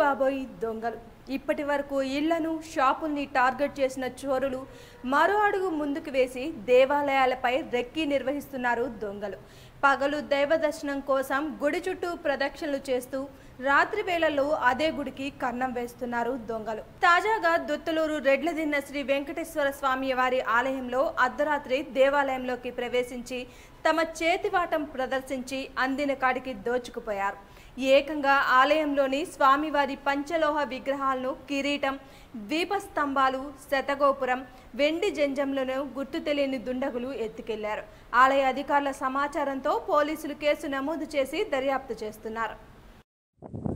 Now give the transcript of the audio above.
బాబోయ్ దొంగలు ఇప్పటి వరకు ఇళ్లను షాపుల్ని టార్గెట్ చేసిన చోరులు మరో అడుగు ముందుకు వేసి దేవాలయాలపై రెక్కి నిర్వహిస్తున్నారు దొంగలు పగలు దైవ దర్శనం కోసం గుడి చుట్టూ ప్రదక్షిణలు చేస్తూ రాత్రి వేళల్లో అదే గుడికి కన్నం వేస్తున్నారు దొంగలు తాజాగా దుత్తలూరు రెడ్లదిన్న శ్రీ వెంకటేశ్వర స్వామి వారి ఆలయంలో అర్ధరాత్రి దేవాలయంలోకి ప్రవేశించి తమ చేతివాటం ప్రదర్శించి అందిన కాడికి దోచుకుపోయారు ఏకంగా ఆలయంలోని స్వామివారి పంచలోహ విగ్రహాలను కిరీటం ద్వీపస్తంభాలు శతగోపురం వెండి జంజంలను గుర్తు తెలియని దుండగులు ఎత్తుకెళ్లారు ఆలయ అధికారుల సమాచారంతో పోలీసులు కేసు నమోదు చేసి దర్యాప్తు చేస్తున్నారు